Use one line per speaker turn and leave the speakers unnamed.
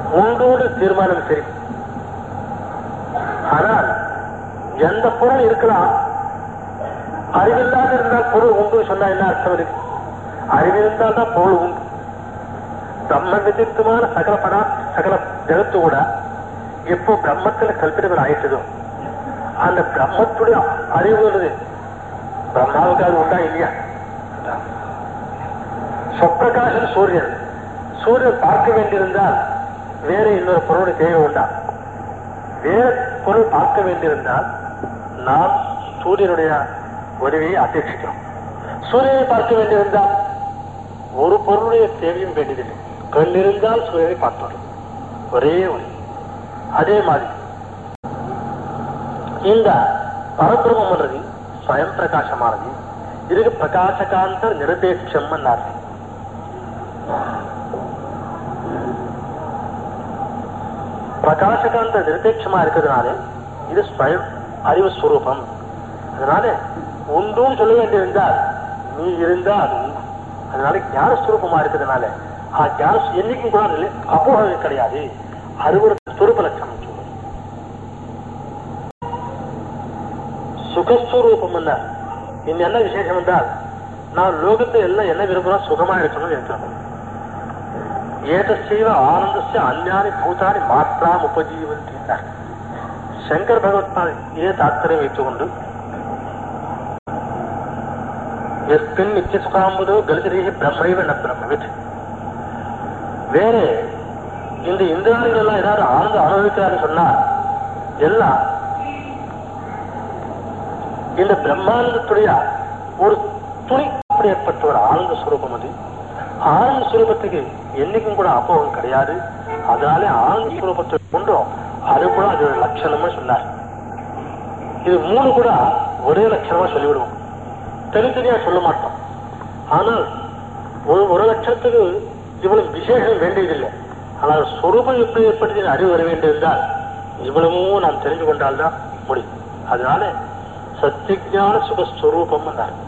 உண்டோடு தீர்மானம் சரி ஆனால் எந்த பொருள் இருக்கலாம் அறிவில்லாத இருந்தால் பொருள் உண்டு சொன்னா என்ன அர்த்தம் இருக்கு அறிவிருந்தால் தான் பொருள் உண்டு பிரம்ம விதித்தமான சகல படா சகல ஜெகத்து கூட எப்போ பிரம்மத்துல கல்பிதங்கள் ஆயிட்டதோ அந்த பிரம்மத்துடைய அறிவுங்கிறது பிரம்மாவுக்கு அது உண்டா இல்லையா சொப்பிரகாசன் சூரியன் சூரியன் பார்க்க வேண்டியிருந்தால் வேற இன்னொரு பொருள் தேவை உண்டா வேற பொருள் பார்க்க வேண்டியிருந்தால் நாம் சூரியனுடைய உதவியை அபேட்சிக்கிறோம் சூரியனை பார்க்க வேண்டியிருந்தால் ஒரு பொருளுடைய தேவையும் வேண்டியதில்லை கண் இருந்தால் சூரியனை பார்த்தோம் ஒரே ஒளி அதே மாதிரி இந்த பரபிரமன்றது ஸ்வயம் பிரகாசமானது இதுக்கு பிரகாசகாந்த நிரபேட்சம் அர்த்தம் பிரகாசகாந்த நிரபேட்சமா இருக்கிறதுனால இது ஸ்வயம் அறிவு ஸ்வரூபம் அதனால உண்டும் சொல்ல வேண்டியிருந்தால் நீ இருந்தா அது உண்டு அதனால ஞான ஸ்வரூபமா இருக்கிறதுனால ஆ ஞான என்னைக்கும் கூட இல்லை அபோகம் கிடையாது அறிவுற ஸ்வரூப லட்சணம் சொல்லுது சுகஸ்வரூபம் என்ன இங்க என்ன விசேஷம் என்றால் நான் லோகத்தை எல்லாம் என்ன விரும்புகிறோம் சுகமா இருக்கணும்னு இருக்கிறோம் ஏதசைவ ஆனந்தஸ்ய அந்யானி பூதானி மாத்திராம் உபஜீவந்தினார் சங்கர் பகவத்பால் இதே தாத்பரியம் வைத்துக்கொண்டு எஸ்பின் நித்திய சுகாம்புதோ கலிதரீகி பிரம்மைவ ந பிரம்மவித் வேற இந்த இந்திராணிகள் எல்லாம் ஏதாவது ஆனந்த அனுபவிக்கிறான்னு சொன்னா எல்லாம் இந்த பிரம்மாண்டத்துடைய ஒரு துணி அப்படி ஏற்பட்ட ஒரு ஆனந்த சுரூபம் அது ஆனந்த சுரூபத்துக்கு என்னைக்கும் கூட அப்போகம் கிடையாது அதனால ஆனந்த சுரூபத்தை கொண்டும் அது கூட அது ஒரு லட்சணமா சொன்னார் இது மூணு கூட ஒரே லட்சணமா சொல்லிவிடுவோம் தனித்தனியா சொல்ல மாட்டோம் ஆனால் ஒரு ஒரு லட்சத்துக்கு இவ்வளவு விசேஷம் வேண்டியதில்லை ஆனால் சொரூபம் எப்படி ஏற்படுத்தி அறிவு வர வேண்டியிருந்தால் இவ்வளவும் நாம் தெரிந்து கொண்டால்தான் முடியும் அதனால சத்தியஞான சுகஸ்வரூபம் என்றார்